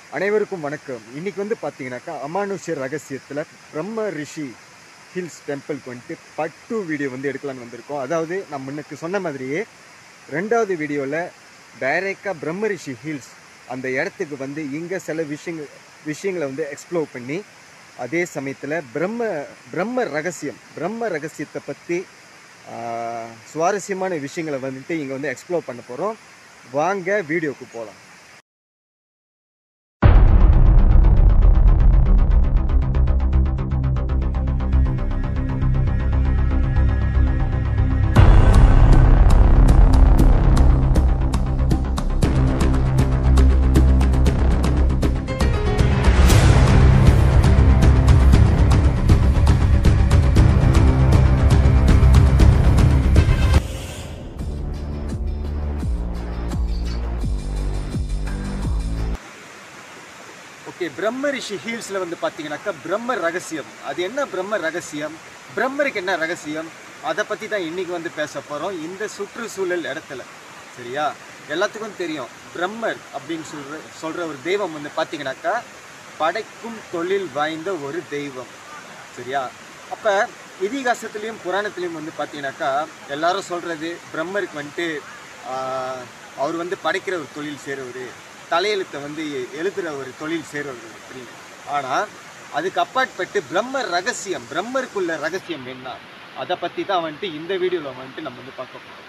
அனைவருக்கும் வணக்கம் இன்னைக்கு வந்து பார்த்தீங்கன்னாக்கா அமானுஷ்ய ரகசியத்தில் பிரம்ம ரிஷி ஹில்ஸ் டெம்பிள்க்கு வந்துட்டு பட்டு வீடியோ வந்து எடுக்கலான்னு வந்திருக்கோம் அதாவது நான் முன்னுக்கு சொன்ன மாதிரியே ரெண்டாவது வீடியோவில் டைரெக்டாக பிரம்ம ரிஷி ஹில்ஸ் அந்த இடத்துக்கு வந்து இங்கே சில விஷயங்கள் விஷயங்களை வந்து எக்ஸ்ப்ளோர் பண்ணி அதே சமயத்தில் பிரம்ம பிரம்ம ரகசியம் பிரம்ம ரகசியத்தை பற்றி சுவாரஸ்யமான விஷயங்களை வந்துட்டு இங்கே வந்து எக்ஸ்ப்ளோர் பண்ண போகிறோம் வாங்க வீடியோக்கு போகலாம் ஓகே பிரம்ம ரிஷி ஹீல்ஸில் வந்து பார்த்தீங்கன்னாக்கா பிரம்ம ரகசியம் அது என்ன பிரம்ம ரகசியம் பிரம்மருக்கு என்ன ரகசியம் அதை பற்றி தான் இன்றைக்கி வந்து பேச போகிறோம் இந்த சுற்றுச்சூழல் இடத்துல சரியா எல்லாத்துக்கும் தெரியும் பிரம்மர் அப்படின்னு சொல்கிற சொல்கிற ஒரு தெய்வம் வந்து பார்த்தீங்கன்னாக்கா படைக்கும் தொழில் வாய்ந்த ஒரு தெய்வம் சரியா அப்போ இதிகாசத்துலேயும் புராணத்துலேயும் வந்து பார்த்தீங்கன்னாக்கா எல்லாரும் சொல்கிறது பிரம்மருக்கு வந்துட்டு ஆஹ், அவர் வந்து படைக்கிற ஒரு தொழில் செய்கிறவர் தலையெழுத்தை வந்து எழுதுகிற ஒரு தொழில் செய்கிறவர் அப்படின்னு ஆனால் அதுக்கு அப்பாற்பட்டு பிரம்ம ரகசியம் பிரம்மருக்குள்ள ரகசியம் என்ன அதை பற்றி தான் வந்துட்டு இந்த வீடியோவில் வந்துட்டு நம்ம வந்து பார்க்க போகிறோம்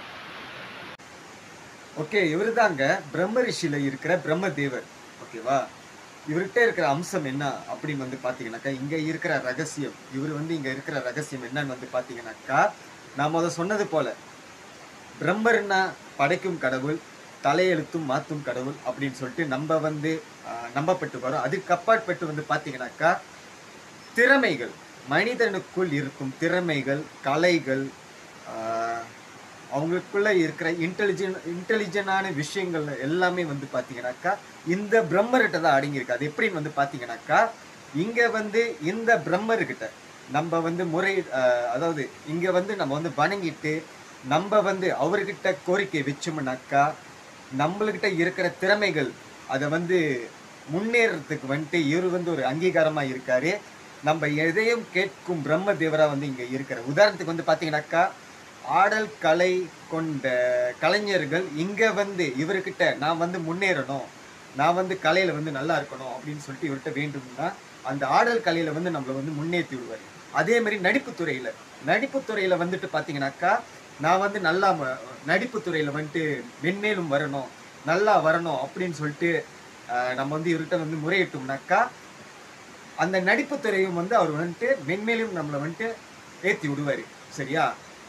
ஓகே இவர் தாங்க பிரம்ம ரிஷியில் இருக்கிற பிரம்ம தேவர் ஓகேவா இவர்கிட்ட இருக்கிற அம்சம் என்ன அப்படின்னு வந்து பார்த்தீங்கன்னாக்கா இங்கே இருக்கிற ரகசியம் இவர் வந்து இங்கே இருக்கிற ரகசியம் என்னன்னு வந்து பார்த்தீங்கன்னாக்கா நான் முத சொன்னது போல பிரம்மர்னா படைக்கும் கடவுள் தலையெழுத்தும் மாத்தும் கடவுள் அப்படின்னு சொல்லிட்டு நம்ம வந்து ஆஹ், நம்பப்பட்டு வரோம் அதுக்கு அப்பாற்பட்டு வந்து பார்த்தீங்கன்னாக்கா திறமைகள் மனிதனுக்குள் இருக்கும் திறமைகள் கலைகள் ஆஹ், அவங்களுக்குள்ள இருக்கிற இன்டெலிஜென்ட் இன்டெலிஜென்டான விஷயங்கள் எல்லாமே வந்து பார்த்தீங்கன்னாக்கா இந்த பிரம்மர்கிட்ட தான் அடங்கியிருக்கு அது எப்படின்னு வந்து பார்த்தீங்கன்னாக்கா இங்கே வந்து இந்த பிரம்மர்கிட்ட நம்ம வந்து முறை ஆஹ், அதாவது இங்கே வந்து நம்ம வந்து வணங்கிட்டு நம்ம வந்து அவர்கிட்ட கோரிக்கை வச்சோம்னாக்கா நம்மளுக்கிட்ட இருக்கிற திறமைகள் அதை வந்து முன்னேறதுக்கு வந்துட்டு இவர் வந்து ஒரு அங்கீகாரமாக இருக்காரு நம்ம எதையும் கேட்கும் பிரம்ம தேவரா வந்து இங்கே இருக்கிற உதாரணத்துக்கு வந்து பார்த்தீங்கன்னாக்கா ஆடல் கலை கொண்ட கலைஞர்கள் இங்கே வந்து இவர்கிட்ட நான் வந்து முன்னேறணும் நான் வந்து கலையில் வந்து நல்லா இருக்கணும் அப்படின்னு சொல்லிட்டு இவர்கிட்ட வேண்டும்னா அந்த ஆடல் கலையில் வந்து நம்மளை வந்து முன்னேற்றி விடுவார் அதே மாதிரி நடிப்பு துறையில் நடிப்பு துறையில் வந்துட்டு பார்த்தீங்கன்னாக்கா நான் வந்து நல்லா ம- நடிப்பு துறையில் வந்துட்டு மென்மேலும் வரணும் நல்லா வரணும் அப்படின்னு சொல்லிட்டு ஆஹ், நம்ம வந்து இவர்கிட்ட வந்து முறையிட்டோம்னாக்கா அந்த நடிப்பு துறையும் வந்து அவர் வந்துட்டு மென்மேலும் நம்மளை வந்துட்டு ஏற்றி விடுவார் சரியா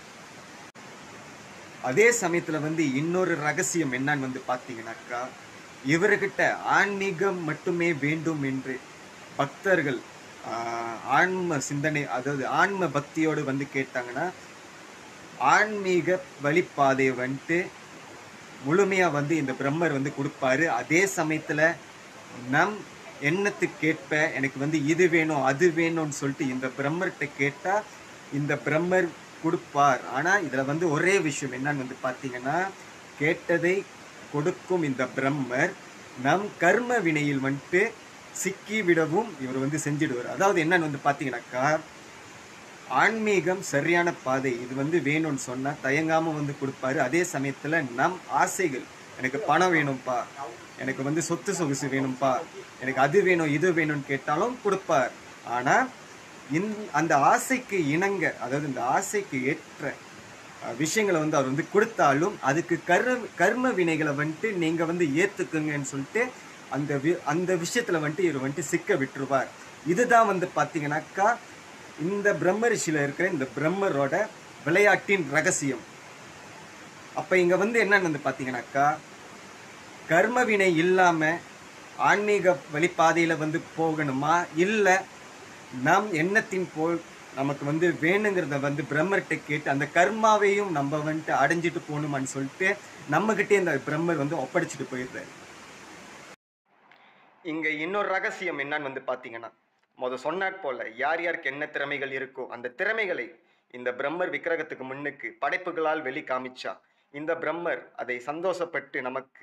அதே சமயத்துல வந்து இன்னொரு ரகசியம் என்னன்னு வந்து பார்த்தீங்கன்னாக்கா இவர்கிட்ட ஆன்மீகம் மட்டுமே வேண்டும் என்று பக்தர்கள் ஆஹ், ஆன்ம சிந்தனை அதாவது ஆன்ம பக்தியோடு வந்து கேட்டாங்கன்னா ஆன்மீக வழிப்பாதையை வந்துட்டு முழுமையா வந்து இந்த பிரம்மர் வந்து கொடுப்பாரு அதே சமயத்துல நம் எண்ணத்துக்கேற்ப எனக்கு வந்து இது வேணும் அது வேணும்னு சொல்லிட்டு இந்த பிரம்மர்கிட்ட கேட்டா இந்த பிரம்மர் கொடுப்பார் ஆனா இதுல வந்து ஒரே விஷயம் என்னன்னு வந்து பார்த்தீங்கன்னா கேட்டதை கொடுக்கும் இந்த பிரம்மர் நம் கர்ம வினையில் வந்துட்டு சிக்கி விடவும் இவர் வந்து செஞ்சிடுவார் அதாவது என்னன்னு வந்து பார்த்தீங்கன்னாக்கா ஆன்மீகம் சரியான பாதை இது வந்து வேணும்னு சொன்னா தயங்காம வந்து கொடுப்பாரு அதே சமயத்துல நம் ஆசைகள் எனக்கு பணம் வேணும்ப்பா எனக்கு வந்து சொத்து சொகுசு வேணும்ப்பா எனக்கு அது வேணும் இது வேணும்னு கேட்டாலும் கொடுப்பார் ஆனா இந் அந்த ஆசைக்கு இணங்க அதாவது இந்த ஆசைக்கு ஏற்ற அஹ், விஷயங்களை வந்து அவர் வந்து கொடுத்தாலும் அதுக்கு கர்ம கர்ம வினைகளை வந்துட்டு நீங்க வந்து ஏத்துக்குங்கன்னு சொல்லிட்டு அந்த வி அந்த விஷயத்துல வந்துட்டு இவர் வந்துட்டு சிக்க விட்டுருவார் இதுதான் வந்து பாத்தீங்கன்னாக்கா இந்த பிரம்ம ரிஷியில இருக்கிற இந்த பிரம்மரோட விளையாட்டின் ரகசியம் அப்ப இங்க வந்து என்னன்னு வந்து பாத்தீங்கன்னாக்கா கர்மவினை இல்லாம ஆன்மீக வழிபாதையில வந்து போகணுமா இல்ல நம் எண்ணத்தின் போல் நமக்கு வந்து வேணுங்கிறத வந்து பிரம்மர்கிட்ட கேட்டு அந்த கர்மாவையும் நம்ம வந்துட்டு அடைஞ்சிட்டு போகணுமான்னு சொல்லிட்டு நம்மகிட்டே இந்த பிரம்மர் வந்து ஒப்படைச்சிட்டு போயிடுறாரு இங்க இன்னொரு ரகசியம் என்னன்னு வந்து பாத்தீங்கன்னா முத சொன்னாற் போல யார் யாருக்கு என்ன திறமைகள் இருக்கோ அந்த திறமைகளை இந்த பிரம்மர் விக்கிரகத்துக்கு முன்னுக்கு படைப்புகளால் வெளி காமிச்சா இந்த பிரம்மர் அதை சந்தோஷப்பட்டு நமக்கு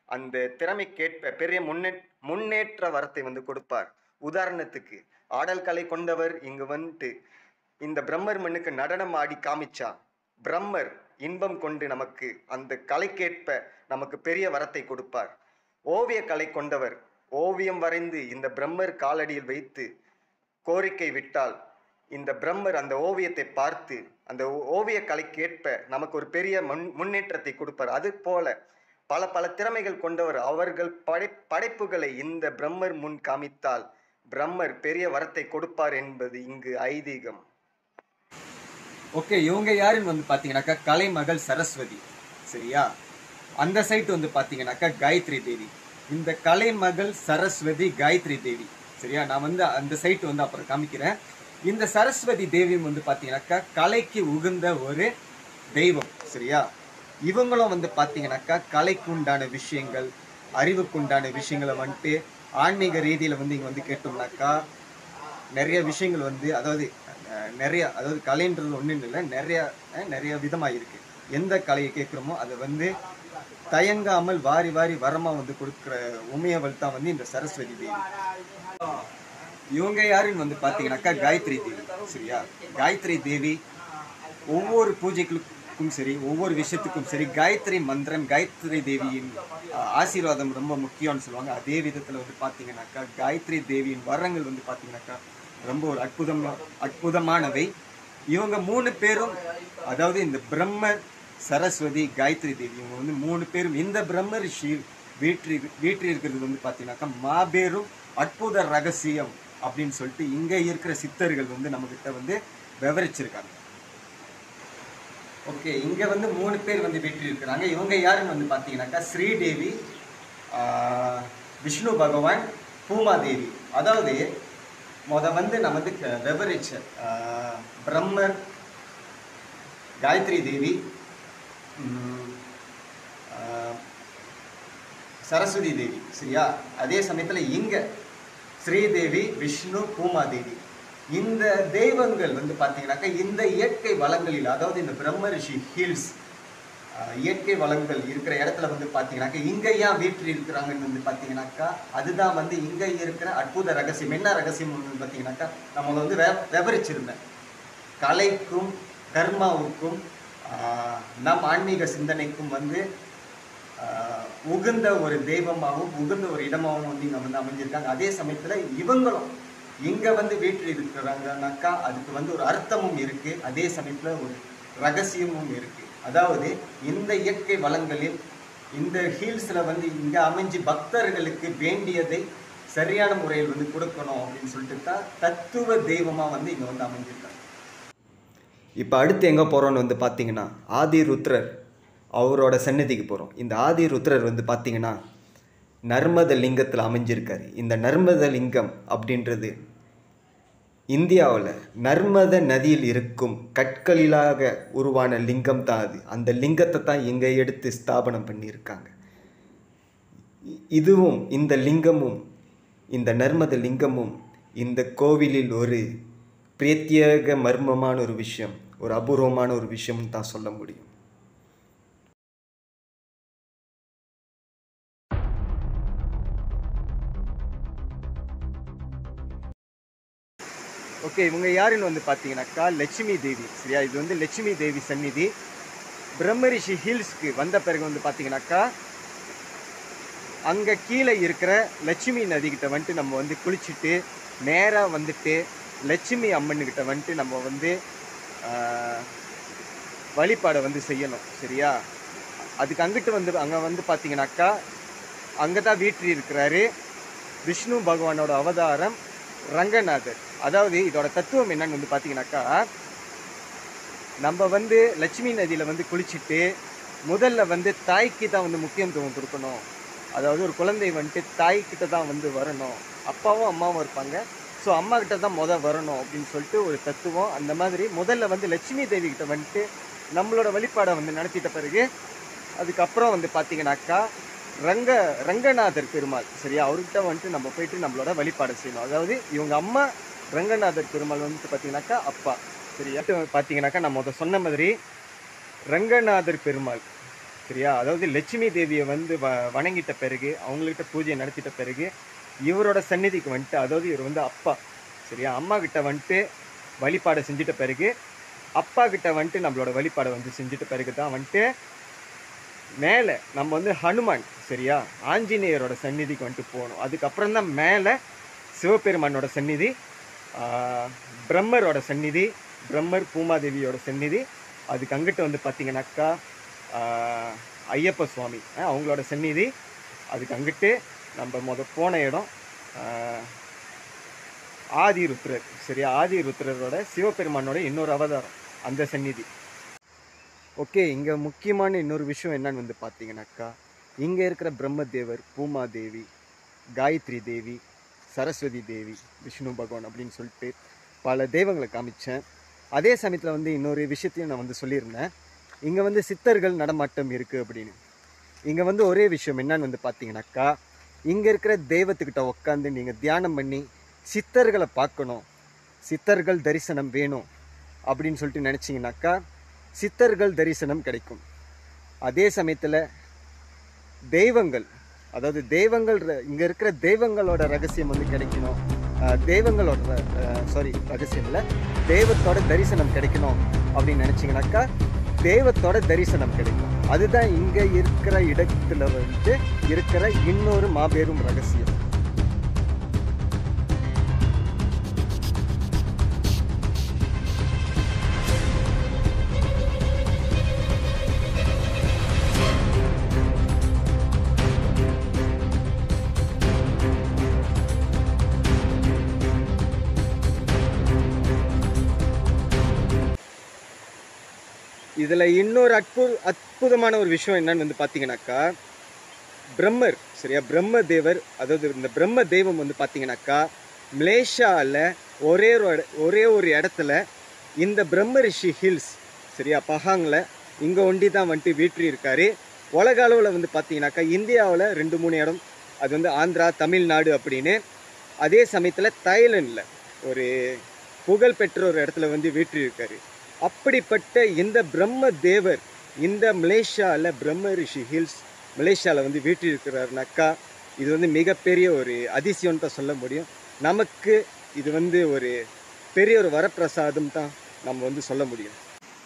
அந்த திறமைக்கேற்ப பெரிய முன்னே முன்னேற்ற வரத்தை வந்து கொடுப்பார் உதாரணத்துக்கு ஆடல் கலை கொண்டவர் இங்கு வந்துட்டு இந்த பிரம்மர் மண்ணுக்கு நடனம் ஆடி காமிச்சா பிரம்மர் இன்பம் கொண்டு நமக்கு அந்த கலைக்கேற்ப நமக்கு பெரிய வரத்தை கொடுப்பார் ஓவிய கலை கொண்டவர் ஓவியம் வரைந்து இந்த பிரம்மர் காலடியில் வைத்து கோரிக்கை விட்டால் இந்த பிரம்மர் அந்த ஓவியத்தை பார்த்து அந்த ஓ- ஓவிய கலைக்கேற்ப நமக்கு ஒரு பெரிய முன் முன்னேற்றத்தை கொடுப்பார் அது போல பல பல திறமைகள் கொண்டவர் அவர்கள் படை படைப்புகளை இந்த பிரம்மர் முன் காமித்தால் பிரம்மர் பெரிய வரத்தை கொடுப்பார் என்பது இங்கு ஐதீகம் ஓகே இவங்க யாருன்னு வந்து பார்த்தீங்கன்னாக்கா கலைமகள் சரஸ்வதி சரியா அந்த சைட் வந்து பார்த்தீங்கன்னாக்கா காயத்ரி தேவி இந்த கலைமகள் சரஸ்வதி காயத்ரி தேவி சரியா நான் வந்து அந்த சைட் வந்து அப்புறம் காமிக்கிறேன் இந்த சரஸ்வதி தேவி வந்து பார்த்தீங்கன்னாக்கா கலைக்கு உகந்த ஒரு தெய்வம் சரியா இவங்களும் வந்து பார்த்தீங்கன்னாக்கா கலைக்கு உண்டான விஷயங்கள் அறிவுக்கு உண்டான விஷயங்களை வந்துட்டு ஆன்மீக ரீதியில் வந்து இங்கே வந்து கேட்டோம்னாக்கா நிறைய விஷயங்கள் வந்து அதாவது அஹ், நிறைய அதாவது கலைன்றது ஒன்றும் இல்லை நிறைய அஹ், நிறைய விதமாக இருக்கு எந்த கலையை கேட்குறோமோ அதை வந்து தயங்காமல் வாரி வாரி வரமா வந்து கொடுக்குற உமையவள் தான் வந்து இந்த சரஸ்வதி தேவி இவங்க யாருன்னு வந்து பார்த்தீங்கன்னாக்கா காயத்ரி தேவி சரியா காயத்ரி தேவி ஒவ்வொரு பூஜைகளுக்கும் சரி ஒவ்வொரு விஷயத்துக்கும் சரி காயத்ரி மந்திரம் காயத்ரி தேவியின் அஹ், ஆசீர்வாதம் ரொம்ப முக்கியம்னு சொல்லுவாங்க அதே விதத்தில் வந்து பார்த்தீங்கன்னாக்கா காயத்ரி தேவியின் வரங்கள் வந்து பார்த்தீங்கன்னாக்கா ரொம்ப ஒரு அற்புதம் அற்புதமானவை இவங்க மூணு பேரும் அதாவது இந்த பிரம்மர் சரஸ்வதி காயத்ரி தேவி இவங்க வந்து மூணு பேரும் இந்த பிரம்ம ரிஷி வீற்றி வீற்றி இருக்கிறது வந்து பார்த்தீங்கன்னாக்கா மாபெரும் அற்புத ரகசியம் அப்படின்னு சொல்லிட்டு இங்கே இருக்கிற சித்தர்கள் வந்து நம்மக்கிட்ட வந்து விவரிச்சிருக்காங்க ஓகே இங்கே வந்து மூணு பேர் வந்து வீட்டில் இருக்கிறாங்க இவங்க யாருன்னு வந்து பார்த்தீங்கன்னாக்கா ஸ்ரீதேவி ஆஹ், விஷ்ணு பகவான் பூமாதேவி அதாவது முத வந்து நான் வந்து க- விவரிச்ச ஆஹ், பிரம்மர் காயத்ரி தேவி உம், ஆஹ், சரஸ்வதி தேவி சரியா அதே சமயத்தில் இங்கே ஸ்ரீதேவி விஷ்ணு பூமாதேவி இந்த தெய்வங்கள் வந்து பார்த்தீங்கன்னாக்கா இந்த இயற்கை வளங்களில் அதாவது இந்த பிரம்ம ரிஷி ஹில்ஸ் ஆஹ், இயற்கை வளங்கள் இருக்கிற இடத்துல வந்து பார்த்தீங்கன்னாக்கா இங்கே ஏன் வீட்டில் இருக்கிறாங்கன்னு வந்து பார்த்தீங்கன்னாக்கா அதுதான் வந்து இங்கே இருக்கிற அற்புத ரகசியம் என்ன ரகசியம் வந்து பார்த்தீங்கன்னாக்கா நம்ம வந்து வெ விவரிச்சிருந்தேன் கலைக்கும் கர்மாவுக்கும் ஆஹ், நம் ஆன்மீக சிந்தனைக்கும் வந்து ஆஹ், உகந்த ஒரு தெய்வமாகவும் உகந்த ஒரு இடமாகவும் வந்து இங்கே வந்து அமைஞ்சிருக்காங்க அதே சமயத்தில் இவங்களும் இங்கே வந்து வீட்டில் இருக்கிறாங்கனாக்கா அதுக்கு வந்து ஒரு அர்த்தமும் இருக்கு அதே சமயத்தில் ஒரு ரகசியமும் இருக்கு அதாவது இந்த இயற்கை வளங்களில் இந்த ஹீல்ஸில் வந்து இங்கே அமைஞ்சு பக்தர்களுக்கு வேண்டியதை சரியான முறையில் வந்து கொடுக்கணும் அப்படின்னு சொல்லிட்டு தான் தத்துவ தெய்வமாக வந்து இங்கே வந்து அமைஞ்சிருக்காங்க இப்போ அடுத்து எங்கே போகிறோன்னு வந்து பார்த்தீங்கன்னா ஆதி ருத்ரர் அவரோட சன்னதிக்கு போகிறோம் இந்த ஆதி ருத்ரர் வந்து பார்த்தீங்கன்னா நர்மத லிங்கத்தில் அமைஞ்சிருக்காரு இந்த நர்மத லிங்கம் அப்படின்றது இந்தியாவில் நர்மத நதியில் இருக்கும் கற்களிலாக உருவான லிங்கம் தான் அது அந்த லிங்கத்தை தான் இங்கே எடுத்து ஸ்தாபனம் பண்ணியிருக்காங்க இ- இதுவும் இந்த லிங்கமும் இந்த நர்மத லிங்கமும் இந்த கோவிலில் ஒரு பிரத்யேக மர்மமான ஒரு விஷயம் ஒரு அபூர்வமான ஒரு விஷயம் தான் சொல்ல முடியும் ஓகே இவங்க யாருன்னு வந்து பார்த்தீங்கன்னாக்கா லட்சுமி தேவி சரியா இது வந்து லட்சுமி தேவி சந்நிதி பிரம்மரிஷி ஹில்ஸ்க்கு வந்த பிறகு வந்து பார்த்தீங்கன்னாக்கா அங்கே கீழே இருக்கிற லட்சுமி நதிக்கிட்ட வந்துட்டு நம்ம வந்து குளிச்சுட்டு நேராக வந்துட்டு லட்சுமி அம்மன்கிட்ட வந்துட்டு நம்ம வந்து ஆஹ், வழிபாடை வந்து செய்யணும் சரியா அதுக்கு அங்கிட்டு வந்து அங்கே வந்து பார்த்தீங்கன்னாக்கா அங்கே தான் வீட்டில் இருக்கிறாரு விஷ்ணு பகவானோட அவதாரம் ரங்கநாதர் அதாவது இதோட தத்துவம் என்னன்னு வந்து பார்த்தீங்கன்னாக்கா நம்ம வந்து லட்சுமி நதியில் வந்து குளிச்சுட்டு முதல்ல வந்து தாய்க்கு தான் வந்து முக்கியத்துவம் கொடுக்கணும் அதாவது ஒரு குழந்தை வந்துட்டு தாய்கிட்ட தான் வந்து வரணும் அப்பாவும் அம்மாவும் இருப்பாங்க ஸோ அம்மா கிட்ட தான் முத வரணும் அப்படின்னு சொல்லிட்டு ஒரு தத்துவம் அந்த மாதிரி முதல்ல வந்து லட்சுமி தேவி கிட்ட வந்துட்டு நம்மளோட வழிபாடை வந்து நடத்திட்ட பிறகு அதுக்கப்புறம் வந்து பார்த்தீங்கன்னாக்கா ரங்க ரங்கநாதர் பெருமாள் சரியா அவர்கிட்ட வந்துட்டு நம்ம போயிட்டு நம்மளோட வழிபாடு செய்யணும் அதாவது இவங்க அம்மா ரங்கநாதர் பெருமாள் வந்துட்டு பார்த்தீங்கன்னாக்கா அப்பா சரியா அடுத்து பார்த்தீங்கன்னாக்கா நம்ம முத சொன்ன மாதிரி ரங்கநாதர் பெருமாள் சரியா அதாவது லட்சுமி தேவியை வந்து வ வணங்கிட்ட பிறகு அவங்கள்கிட்ட பூஜையை நடத்திட்ட பிறகு இவரோட சந்நிதிக்கு வந்துட்டு அதாவது இவர் வந்து அப்பா சரியா அம்மா கிட்ட வந்துட்டு வழிபாடை செஞ்சிட்ட பிறகு அப்பா கிட்ட வந்துட்டு நம்மளோட வழிபாடை வந்து செஞ்சிட்ட பிறகு தான் வந்துட்டு மேலே நம்ம வந்து ஹனுமான் சரியா ஆஞ்சநேயரோட சந்நிதிக்கு வந்துட்டு போகணும் அதுக்கப்புறம் தான் மேலே சிவபெருமானோட சந்நிதி ஆஹ், பிரம்மரோட சந்நிதி பிரம்மர் பூமாதேவியோட சந்நிதி அதுக்கு அங்கிட்டு வந்து பார்த்தீங்கன்னாக்கா ஆஹ், ஐயப்ப சுவாமி ஆஹ், அவங்களோட சந்நிதி அதுக்கு அங்கிட்டு நம்ம முத போன இடம் ஆஹ், ஆதி ருத்ரர் சரியா ஆதி ருத்ரரோட சிவபெருமானோட இன்னொரு அவதாரம் அந்த சந்நிதி ஓகே இங்கே முக்கியமான இன்னொரு விஷயம் என்னன்னு வந்து பார்த்தீங்கன்னாக்கா இங்கே இருக்கிற பிரம்மதேவர் பூமாதேவி காயத்ரி தேவி சரஸ்வதி தேவி விஷ்ணு பகவான் அப்படின்னு சொல்லிட்டு பல தெய்வங்களை காமிச்சேன் அதே சமயத்தில் வந்து இன்னொரு விஷயத்தையும் நான் வந்து சொல்லியிருந்தேன் இங்கே வந்து சித்தர்கள் நடமாட்டம் இருக்குது அப்படின்னு இங்கே வந்து ஒரே விஷயம் என்னன்னு வந்து பார்த்தீங்கன்னாக்கா இங்கே இருக்கிற தெய்வத்துக்கிட்ட உட்காந்து நீங்கள் தியானம் பண்ணி சித்தர்களை பார்க்கணும் சித்தர்கள் தரிசனம் வேணும் அப்படின்னு சொல்லிட்டு நினச்சிங்கனாக்கா சித்தர்கள் தரிசனம் கிடைக்கும் அதே சமயத்தில் தெய்வங்கள் அதாவது தெய்வங்கள் இங்கே இருக்கிற தெய்வங்களோட ரகசியம் வந்து கிடைக்கணும் அஹ், தெய்வங்களோட சாரி ரகசியம் இல்லை தெய்வத்தோட தரிசனம் கிடைக்கணும் அப்படின்னு நினச்சிங்கனாக்கா தெய்வத்தோட தரிசனம் கிடைக்கும் அதுதான் இங்கே இருக்கிற இடத்துல வந்து இருக்கிற இன்னொரு மாபெரும் ரகசியம் இதில் இன்னொரு அற்பு அற்புதமான ஒரு விஷயம் என்னன்னு வந்து பார்த்தீங்கன்னாக்கா பிரம்மர் சரியா பிரம்ம தேவர் அதாவது இந்த பிரம்ம தெய்வம் வந்து பார்த்தீங்கன்னாக்கா மலேசியாவில் ஒரே ஒரு இட- ஒரே ஒரு இடத்துல இந்த பிரம்ம ரிஷி ஹில்ஸ் சரியா பஹாங்கில் இங்கே ஒண்டி தான் வந்துட்டு வீற்றி இருக்காரு உலக அளவில் வந்து பார்த்தீங்கன்னாக்கா இந்தியாவில் ரெண்டு மூணு இடம் அது வந்து ஆந்திரா தமிழ்நாடு அப்படின்னு அதே சமயத்தில் தாய்லாண்டில் ஒரு புகழ்பெற்ற ஒரு இடத்துல வந்து வீற்றி இருக்காரு அப்படிப்பட்ட இந்த பிரம்ம தேவர் இந்த மலேசியாவில் பிரம்ம ரிஷி ஹில்ஸ் மலேசியாவில் வந்து வீட்டில் இருக்கிறாருனாக்கா இது வந்து மிகப்பெரிய ஒரு அதிசயம்னு தான் சொல்ல முடியும் நமக்கு இது வந்து ஒரு பெரிய ஒரு வரப்பிரசாதம் தான் நம்ம வந்து சொல்ல முடியும்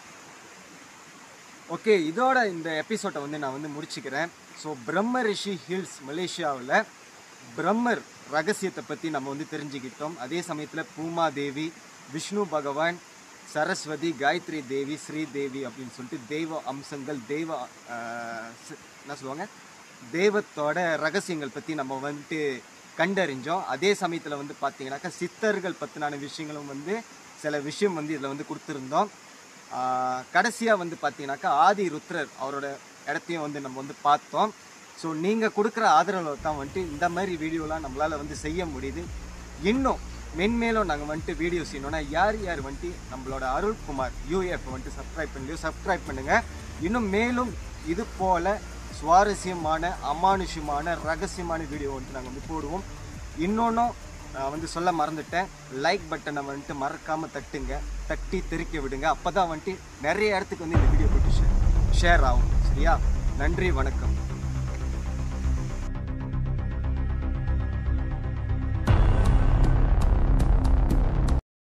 ஓகே இதோட இந்த எபிசோட்டை வந்து நான் வந்து முடிச்சுக்கிறேன் ஸோ பிரம்ம ரிஷி ஹில்ஸ் மலேசியாவில் பிரம்மர் ரகசியத்தை பற்றி நம்ம வந்து தெரிஞ்சுக்கிட்டோம் அதே சமயத்தில் பூமாதேவி விஷ்ணு பகவான் சரஸ்வதி காயத்ரி தேவி ஸ்ரீதேவி அப்படின்னு சொல்லிட்டு தெய்வ அம்சங்கள் தெய்வ ஆஹ், சி- என்ன சொல்லுவாங்க தெய்வத்தோட ரகசியங்கள் பற்றி நம்ம வந்துட்டு கண்டறிஞ்சோம் அதே சமயத்தில் வந்து பார்த்தீங்கன்னாக்கா சித்தர்கள் பற்றினான விஷயங்களும் வந்து சில விஷயம் வந்து இதில் வந்து கொடுத்துருந்தோம் கடைசியாக வந்து பார்த்தீங்கன்னாக்கா ஆதி ருத்ரர் அவரோட இடத்தையும் வந்து நம்ம வந்து பார்த்தோம் ஸோ நீங்கள் கொடுக்குற ஆதரவில் தான் வந்துட்டு இந்த மாதிரி வீடியோலாம் நம்மளால் வந்து செய்ய முடியுது இன்னும் மென்மேலும் நாங்கள் வந்துட்டு வீடியோ செய்யணும்னா யார் யார் வந்துட்டு நம்மளோட அருள்குமார் யூஎஃப் வந்துட்டு சப்ஸ்கிரைப் பண்ணலையோ சப்ஸ்கிரைப் பண்ணுங்கள் இன்னும் மேலும் இது போல் சுவாரஸ்யமான அமானுஷ்யமான ரகசியமான வீடியோ வந்துட்டு நாங்கள் வந்து போடுவோம் இன்னொன்றும் நான் வந்து சொல்ல மறந்துட்டேன் லைக் பட்டனை வந்துட்டு மறக்காமல் தட்டுங்க தட்டி தெறிக்க விடுங்க அப்போ தான் வந்துட்டு நிறைய இடத்துக்கு வந்து இந்த வீடியோ போட்டு ஷேர் ஷேர் ஆகும் சரியா நன்றி வணக்கம்